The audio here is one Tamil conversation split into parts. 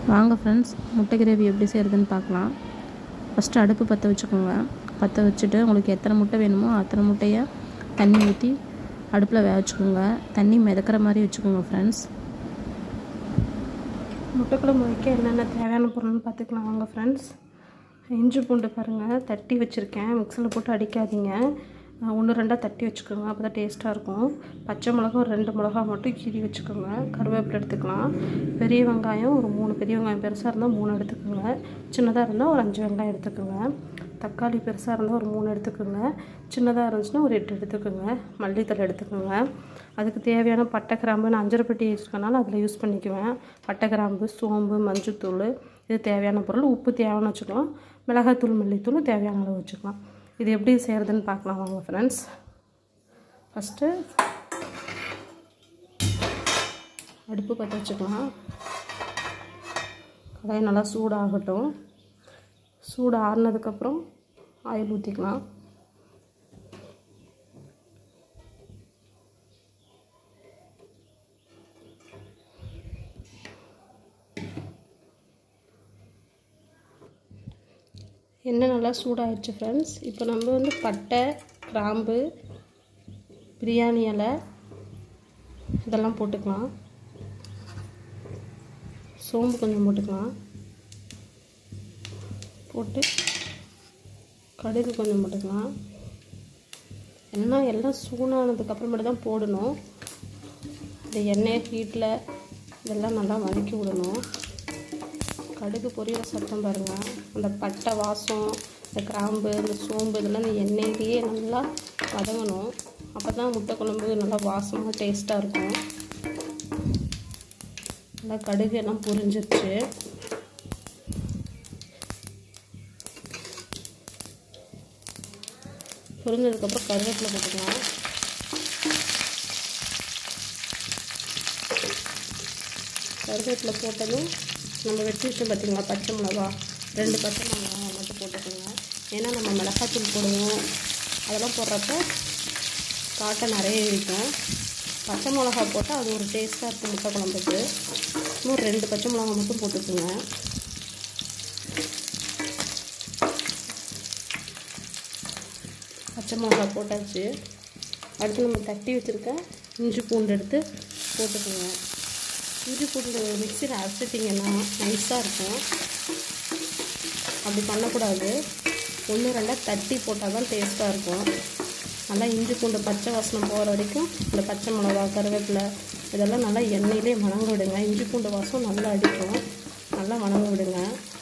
வாங்க ஃப்ரெண்ட்ஸ் முட்டை கிரேவி எப்படி செய்கிறதுன்னு பார்க்கலாம் ஃபஸ்ட்டு அடுப்பு பற்ற வச்சுக்கோங்க பற்ற வச்சுட்டு உங்களுக்கு எத்தனை முட்டை வேணுமோ அத்தனை முட்டையை தண்ணி ஊற்றி அடுப்பில் வேக வச்சுக்கோங்க தண்ணி மிதக்கிற மாதிரி வச்சுக்கோங்க ஃப்ரெண்ட்ஸ் முட்டைக்குழம்பு வைக்க என்னென்ன தேவையான பொருள்னு பார்த்துக்கலாம் வாங்க ஃப்ரெண்ட்ஸ் இஞ்சி பூண்டு பாருங்கள் தட்டி வச்சுருக்கேன் மிக்சியில் போட்டு அடிக்காதீங்க ஒன்று ரெண்டாக தட்டி வச்சுக்கோங்க அப்போ தான் டேஸ்ட்டாக இருக்கும் பச்சை மிளகா ஒரு ரெண்டு மிளகா மட்டும் கீறி வச்சுக்கோங்க கருவேப்பிலை எடுத்துக்கலாம் பெரிய வெங்காயம் ஒரு மூணு பெரிய வெங்காயம் பெருசாக இருந்தால் மூணு எடுத்துக்கோங்க சின்னதாக இருந்தால் ஒரு அஞ்சு வெங்காயம் எடுத்துக்கோங்க தக்காளி பெருசாக இருந்தால் ஒரு மூணு எடுத்துக்கோங்க சின்னதாக இருந்துச்சுன்னா ஒரு எட்டு எடுத்துக்கோங்க மல்லித்தலை எடுத்துக்கோங்க அதுக்கு தேவையான பட்டை கிராம்பு நான் அஞ்சரை பெட்டி வச்சுருக்கனால அதில் யூஸ் பண்ணிக்குவேன் பட்டை கிராம்பு சோம்பு மஞ்சத்தூள் இது தேவையான பொருள் உப்பு தேவையான வச்சுக்கலாம் மிளகாத்தூள் மல்லித்தூள் தேவையான அளவு வச்சுக்கலாம் இது எப்படி செய்கிறதுன்னு பார்க்கலாம் வாங்க ஃப்ரெண்ட்ஸ் ஃபஸ்ட்டு அடுப்பு பற்ற வச்சுக்கலாம் கடாய் நல்லா சூடாகட்டும் சூடு ஆறுனதுக்கப்புறம் ஆயில் ஊற்றிக்கலாம் எண்ணெய் நல்லா சூடாயிடுச்சு ஃப்ரெண்ட்ஸ் இப்போ நம்ம வந்து பட்டை கிராம்பு பிரியாணி இலை இதெல்லாம் போட்டுக்கலாம் சோம்பு கொஞ்சம் போட்டுக்கலாம் போட்டு கடுகு கொஞ்சம் போட்டுக்கலாம் எண்ணெய் எல்லாம் சூடானதுக்கப்புறமேட்டு தான் போடணும் இந்த எண்ணெய் ஹீட்டில் இதெல்லாம் நல்லா வதக்கி விடணும் கடுகு பொரியல சத்தம் பாருங்கள் அந்த பட்டை வாசம் இந்த கிராம்பு இந்த சோம்பு இதெல்லாம் இந்த எண்ணெயிலேயே நல்லா வதங்கணும் அப்போ தான் முட்டை குழம்பு நல்லா வாசமாக டேஸ்ட்டாக இருக்கும் நல்லா கடுகு எல்லாம் பொரிஞ்சிருச்சு பொரிஞ்சதுக்கப்புறம் கருவேப்பிலை போட்டுக்கலாம் கருவேப்பிலை போட்டதும் நம்ம வெட்டி வச்சோம் பார்த்திங்களா பச்சை மிளகா ரெண்டு பச்சை மிளகா மட்டும் போட்டுக்கோங்க ஏன்னா நம்ம மிளகாத்தூள் போடுவோம் அதெல்லாம் போடுறப்ப காட்டை நிறைய இருக்கும் பச்சை மிளகா போட்டால் அது ஒரு டேஸ்ட்டாக இருக்கும் முட்டை குழம்புக்கு இன்னும் ரெண்டு பச்சை மிளகா மட்டும் போட்டுக்கோங்க பச்சை மிளகா போட்டாச்சு அடுத்து நம்ம தட்டி வச்சுருக்க இஞ்சி பூண்டு எடுத்து போட்டுக்கோங்க இஞ்சி பூண்டு மிக்சியில் அரைச்சிட்டிங்கன்னா நைஸாக இருக்கும் அப்படி பண்ணக்கூடாது ஒன்று ரெண்டாக தட்டி போட்டால் தான் டேஸ்ட்டாக இருக்கும் நல்லா இஞ்சி பூண்டு பச்சை வாசனம் போகிற வரைக்கும் இந்த பச்சை மிளகா கருவேப்பிலை இதெல்லாம் நல்லா எண்ணெயிலே வணங்க விடுங்க இஞ்சி பூண்டு வாசம் நல்லா அடிக்கும் நல்லா வணங்க விடுங்க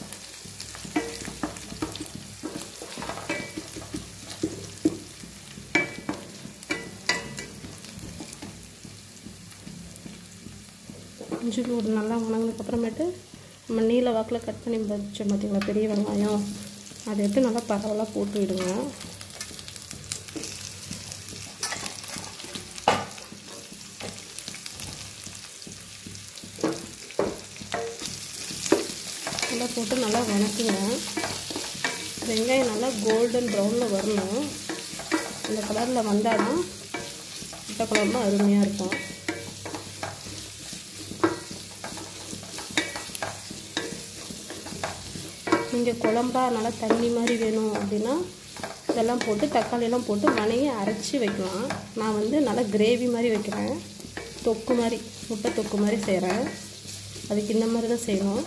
இஞ்சி பூண்டு நல்லா வணங்கினதுக்கப்புறமேட்டு நம்ம நீல வாக்கில் கட் பண்ணி வச்சோம் பார்த்திங்களா பெரிய வெங்காயம் அதை எடுத்து நல்லா பரவலாக போட்டு விடுங்க நல்லா போட்டு நல்லா வணக்குங்க வெங்காயம் நல்லா கோல்டன் ப்ரௌனில் வரணும் இந்த கலரில் வந்தால் தான் முட்டை குழம்பு அருமையாக இருக்கும் நீங்கள் குழம்பா நல்லா தண்ணி மாதிரி வேணும் அப்படின்னா இதெல்லாம் போட்டு தக்காளியெல்லாம் போட்டு வணங்கி அரைச்சி வைக்கலாம் நான் வந்து நல்லா கிரேவி மாதிரி வைக்கிறேன் தொக்கு மாதிரி முட்டை தொக்கு மாதிரி செய்கிறேன் அதுக்கு இந்த மாதிரி தான் செய்யணும்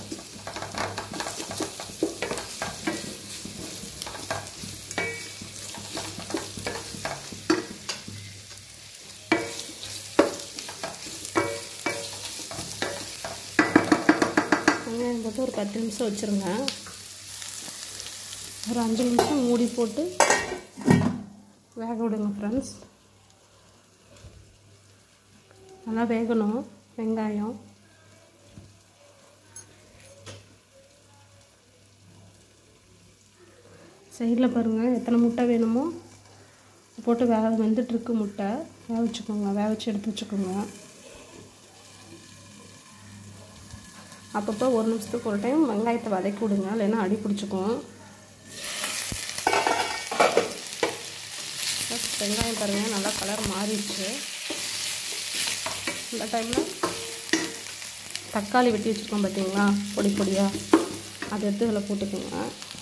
வெங்காயம் போட்டு ஒரு பத்து நிமிஷம் வச்சுருங்க ஒரு அஞ்சு நிமிஷம் மூடி போட்டு வேக விடுங்க ஃப்ரெண்ட்ஸ் நல்லா வேகணும் வெங்காயம் சைடில் பாருங்கள் எத்தனை முட்டை வேணுமோ போட்டு வேக வெந்துட்டுருக்கு முட்டை வேக வச்சுக்கோங்க வேக வச்சு எடுத்து வச்சுக்கோங்க அப்பப்போ ஒரு நிமிஷத்துக்கு ஒரு டைம் வெங்காயத்தை வதக்கி விடுங்க இல்லைன்னா அடி பிடிச்சிக்கும் வெங்காயம் பாருங்கள் நல்லா கலர் மாறிடுச்சு இந்த டைமில் தக்காளி வெட்டி வச்சுருக்கோம் பார்த்தீங்களா பொடி பொடியாக அதை எடுத்து இதில் போட்டுக்கோங்க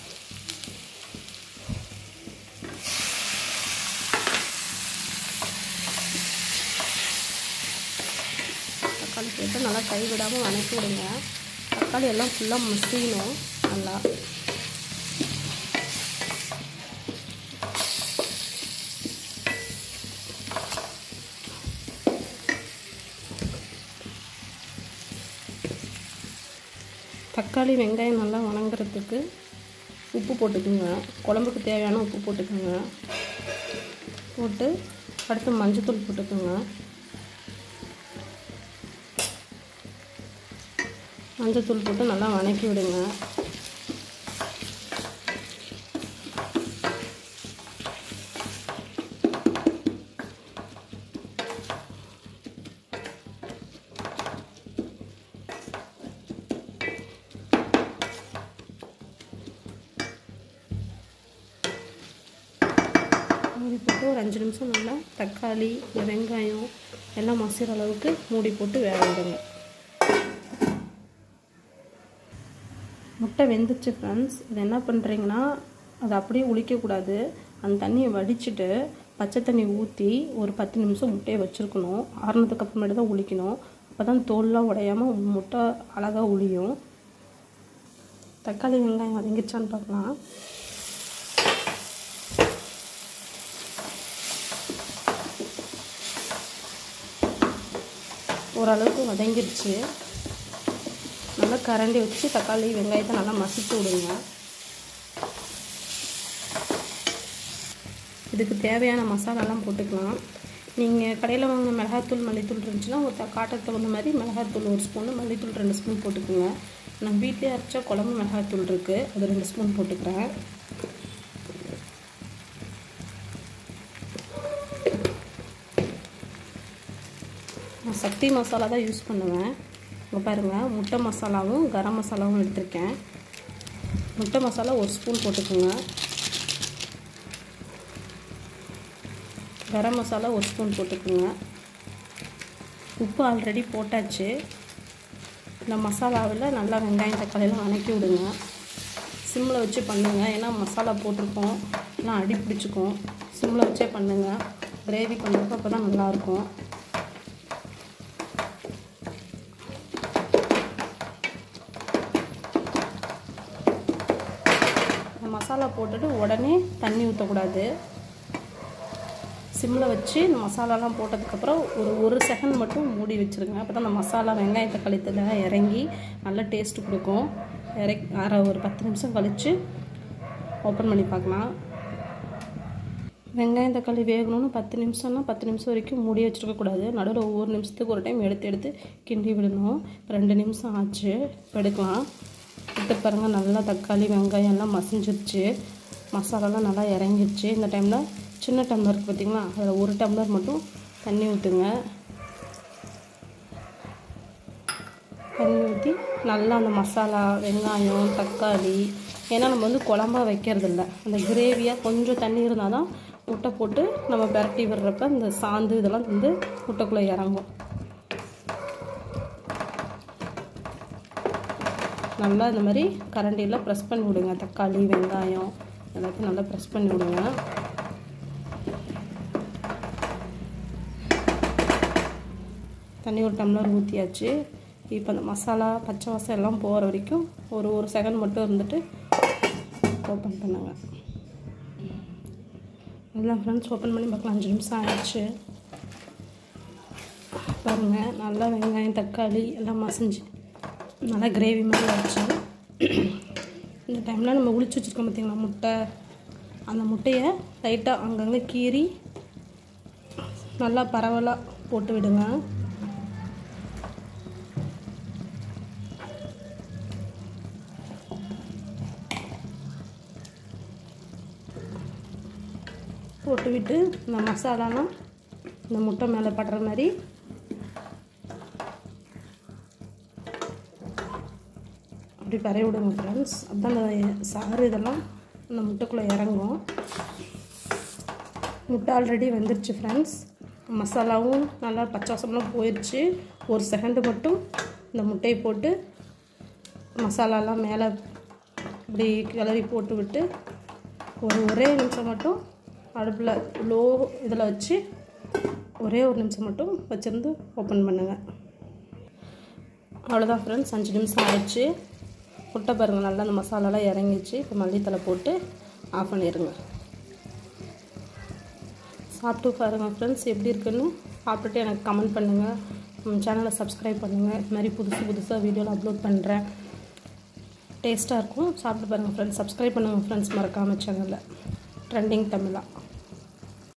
தக்காளி போட்டு நல்லா கை விடாமல் வணக்கி விடுங்க தக்காளி எல்லாம் ஃபுல்லாக மசியணும் நல்லா தக்காளி வெங்காயம் நல்லா வணங்குறதுக்கு உப்பு போட்டுக்குங்க குழம்புக்கு தேவையான உப்பு போட்டுக்கோங்க போட்டு அடுத்து மஞ்சத்தூள் போட்டுக்கோங்க மஞ்சத்தூள் போட்டு நல்லா வணக்கி விடுங்க மூடி போட்டு ஒரு அஞ்சு நிமிஷம் நல்லா தக்காளி இந்த வெங்காயம் எல்லாம் மசிற அளவுக்கு மூடி போட்டு வேக விடுங்க முட்டை வெந்துச்சு ஃப்ரெண்ட்ஸ் இது என்ன பண்ணுறீங்கன்னா அதை அப்படியே உளிக்கக்கூடாது அந்த தண்ணியை வடிச்சிட்டு பச்சை தண்ணி ஊற்றி ஒரு பத்து நிமிஷம் முட்டையை வச்சுருக்கணும் ஆறுனதுக்கு அப்புறமேட்டு தான் உளிக்கணும் அப்போ தான் தோல்லாம் உடையாமல் முட்டை அழகாக உளியும் தக்காளி வெங்காயம் வதங்கிருச்சான்னு பார்க்கலாம் ஓரளவுக்கு வதங்கிருச்சு நல்லா கரண்டி வச்சு தக்காளி வெங்காயத்தை நல்லா மசிச்சு விடுங்க இதுக்கு தேவையான மசாலாலாம் போட்டுக்கலாம் நீங்கள் கடையில் வாங்கின மிளகாத்தூள் மல்லித்தூள் இருந்துச்சுன்னா ஒரு காட்டுக்கு தகுந்த மாதிரி மிளகாத்தூள் ஒரு ஸ்பூனு மல்லித்தூள் ரெண்டு ஸ்பூன் போட்டுக்கோங்க நான் வீட்டிலே அரைச்ச குழம்பு மிளகாத்தூள் இருக்குது அது ரெண்டு ஸ்பூன் போட்டுக்கிறேன் நான் சக்தி மசாலா தான் யூஸ் பண்ணுவேன் இங்கே பாருங்கள் முட்டை மசாலாவும் கரம் மசாலாவும் எடுத்திருக்கேன் முட்டை மசாலா ஒரு ஸ்பூன் போட்டுக்கோங்க கரம் மசாலா ஒரு ஸ்பூன் போட்டுக்கோங்க உப்பு ஆல்ரெடி போட்டாச்சு இந்த மசாலாவில் நல்லா வெங்காயம் தக்காளியெல்லாம் வணக்கி விடுங்க சிம்மில் வச்சு பண்ணுங்கள் ஏன்னா மசாலா போட்டிருக்கோம் எல்லாம் அடி பிடிச்சிக்கும் சிம்மில் வச்சே பண்ணுங்கள் கிரேவி பண்ணுறப்ப அப்போ தான் நல்லாயிருக்கும் மசாலா போட்டுட்டு உடனே தண்ணி ஊற்றக்கூடாது சிம்மில் வச்சு இந்த மசாலாலாம் போட்டதுக்கப்புறம் ஒரு ஒரு செகண்ட் மட்டும் மூடி வச்சுருங்க அப்போ தான் அந்த மசாலா வெங்காய தக்காளித்தில் இறங்கி நல்ல டேஸ்ட் கொடுக்கும் இறக்கி அரை ஒரு பத்து நிமிஷம் கழித்து ஓப்பன் பண்ணி பார்க்கலாம் வெங்காயம் தக்காளி வேகணும்னு பத்து நிமிஷம்னா பத்து நிமிஷம் வரைக்கும் மூடி வச்சுருக்கக்கூடாது நடுவில் ஒவ்வொரு நிமிஷத்துக்கு ஒரு டைம் எடுத்து எடுத்து கிண்டி விடணும் இப்போ ரெண்டு நிமிஷம் ஆச்சு இப்போ எடுக்கலாம் எடுத்து பாருங்கள் நல்லா தக்காளி வெங்காயம் எல்லாம் மசிஞ்சிருச்சு மசாலாலாம் நல்லா இறங்கிருச்சு இந்த டைமில் சின்ன டம்ளர் இருக்குது பார்த்தீங்களா அதில் ஒரு டம்ளர் மட்டும் தண்ணி ஊற்றுங்க தண்ணி ஊற்றி நல்லா அந்த மசாலா வெங்காயம் தக்காளி ஏன்னா நம்ம வந்து குழம்பா வைக்கிறதில்ல அந்த கிரேவியாக கொஞ்சம் தண்ணி இருந்தால் தான் முட்டை போட்டு நம்ம பிரட்டி விடுறப்ப இந்த சாந்து இதெல்லாம் வந்து முட்டைக்குள்ளே இறங்கும் நல்லா இந்த மாதிரி கரண்டியில் ப்ரெஸ் பண்ணி விடுங்க தக்காளி வெங்காயம் எல்லாத்தையும் நல்லா ப்ரெஸ் பண்ணி விடுங்க தண்ணி ஒரு டம்ளர் ஊற்றியாச்சு இப்போ அந்த மசாலா பச்சை வாசம் எல்லாம் போகிற வரைக்கும் ஒரு ஒரு செகண்ட் மட்டும் இருந்துட்டு ஓப்பன் பண்ணுங்க எல்லாம் ஃப்ரெண்ட்ஸ் ஓப்பன் பண்ணி பார்க்கலாம் அஞ்சு நிமிஷம் ஆயிடுச்சு பாருங்கள் நல்லா வெங்காயம் தக்காளி எல்லாம் மசிஞ்சு நல்லா கிரேவி மாதிரி ஆச்சு இந்த டைமில் நம்ம உளிச்சு வச்சுருக்கோம் பார்த்தீங்களா முட்டை அந்த முட்டையை லைட்டாக அங்கங்கே கீறி நல்லா பரவலாக போட்டு விடுங்க போட்டு விட்டு இந்த மசாலாலாம் இந்த முட்டை மேலே படுற மாதிரி அப்படி பரவி விடுங்க ஃப்ரெண்ட்ஸ் அப்போ அந்த சாறு இதெல்லாம் அந்த முட்டைக்குள்ளே இறங்கும் முட்டை ஆல்ரெடி வெந்துருச்சு ஃப்ரெண்ட்ஸ் மசாலாவும் நல்லா பச்சை வாசம்லாம் போயிடுச்சு ஒரு செகண்டு மட்டும் இந்த முட்டையை போட்டு மசாலாலாம் மேலே இப்படி கிளறி போட்டு விட்டு ஒரு ஒரே நிமிஷம் மட்டும் அடுப்பில் லோ இதில் வச்சு ஒரே ஒரு நிமிஷம் மட்டும் வச்சுருந்து ஓப்பன் பண்ணுங்கள் அவ்வளோதான் ஃப்ரெண்ட்ஸ் அஞ்சு நிமிஷம் ஆயிடுச்சு முட்டை பாருங்கள் நல்லா அந்த மசாலாலாம் இறங்கிச்சு இப்போ மல்லித்தலை போட்டு ஆஃப் பண்ணிடுங்க சாப்பிட்டு பாருங்கள் ஃப்ரெண்ட்ஸ் எப்படி இருக்குன்னு சாப்பிட்டுட்டு எனக்கு கமெண்ட் பண்ணுங்கள் சேனலை சப்ஸ்கிரைப் பண்ணுங்கள் இது மாதிரி புதுசு புதுசாக வீடியோவில் அப்லோட் பண்ணுறேன் டேஸ்ட்டாக இருக்கும் சாப்பிட்டு பாருங்கள் ஃப்ரெண்ட்ஸ் சப்ஸ்கிரைப் பண்ணுங்கள் ஃப்ரெண்ட்ஸ் மறக்காமல் சேனலில் ட்ரெண்டிங் தமிழா